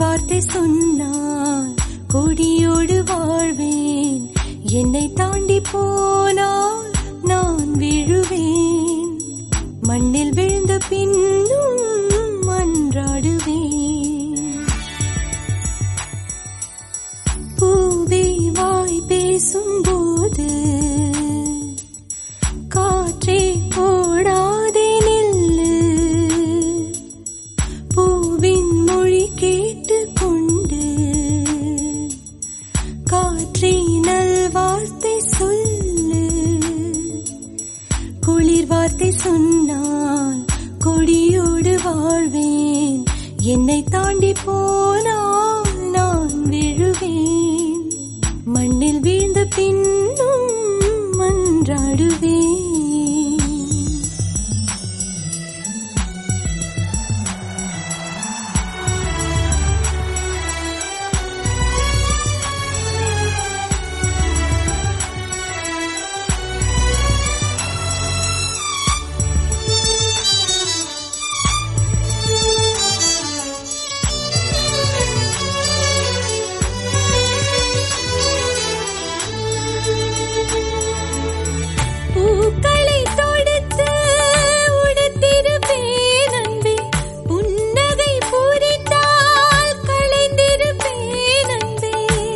வார்த்தை சொன்னால் கொடியோடு வாழ்வேன் என்னை தாண்டி போனால் நான் விழுவேன் மண்ணில் விழுந்த பின்னும் மன்றாடுவேன் பூவே வாய் பேசும்போது காற்றே போடாதே நில்லு பூவின் மொழி கேட்டுக்கொண்டு காற்றே நல்வார்த்தை சொல்லு குளிர் வார்த்தை சொன்னால் கொடியோடு வாழ்வேன் என்னை தாண்டி போனால் நான் விழுவேன் மண்ணில் வீழ்ந்த பின்னும் மன்றாடுவேன் பூக்களை தொடுத்து உடுத்திருப்பேன் அன்பே புன்னகை பூரித்தால் களைந்திருப்பேன் அன்பே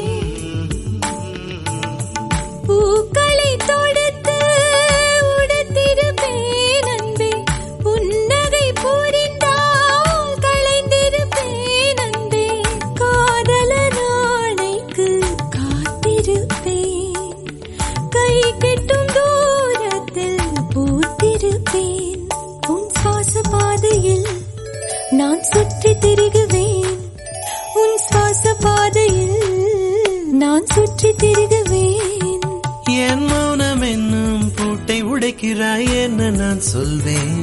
பூக்களை தொடுத்து உடுத்திருப்பேன் அன்பே புன்னகை பூரித்தால் களைந்திருப்பேன் அன்பே காதல நாளைக்கு காத்திருப்பேன் கை கெட்டும் தூரத்தில் பூத்திருப்பேன் உன் சுவாச பாதையில் நான் சுற்றி திரிகுவேன் உன் சுவாச பாதையில் நான் சுற்றி திரிகுவேன் என் மௌனம் என்னும் பூட்டை உடைக்கிறாய் என்ன நான் சொல்வேன்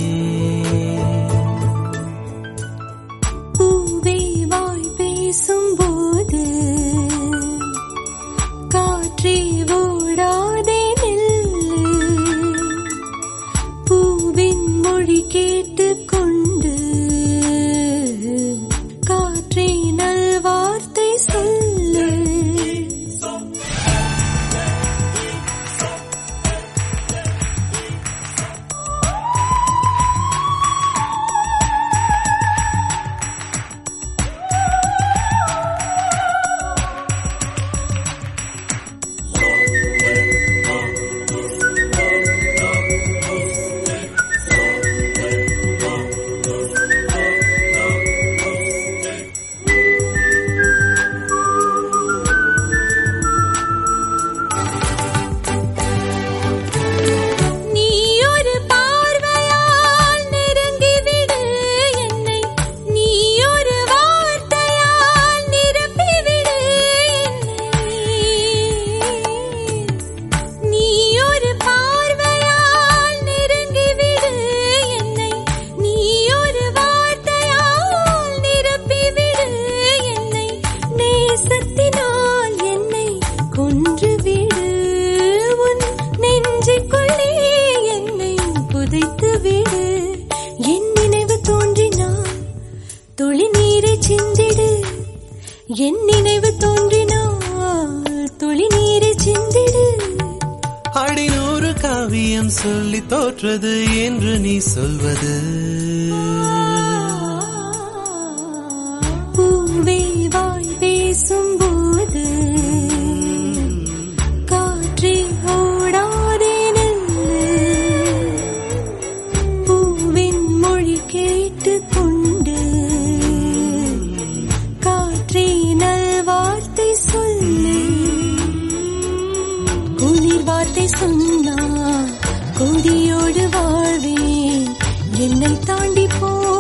பூவே வாய் பேசும்போது காற்றே ஓடாதே நில்லு பூவின் மொழி கேட்டுக்கொண்டு காற்றே நல்வார்த்தை சொல்லு நீ ஒரு பார்வையால் நெருங்கிவிடு என்னை நீ ஒரு வார்த்தையால் நிரப்பிவிடு என்னை நீ ஒரு பார்வையால் நெருங்கிவிடு என்னை நீ ஒரு வார்த்தையால் நிரப்பிவிடு என்னை நேசத்தினால் என்னை கொன்றுவிடு உன் நெஞ்சுக்குள்ளே என்னை புதைத்து விடு என் நினைவு தோன்றினால் துளி நீரை சிந்திடு என் நினைவு தோன்றினால் துளி நீரை சிந்திடு அடிநூறு காவியம் சொல்லி தோற்றது என்று நீ சொல்வது பூவே வாய் பேசும்போது காற்றே ஓடாதே நில்லு பூவின் மொழி கேட்டுக்கொண்டு காற்றே நல்வார்த்தை சொல்லு குளிர் வார்த்தை சொன்னா கொடியோடு வாழ்வேன் என்னை தாண்டி போ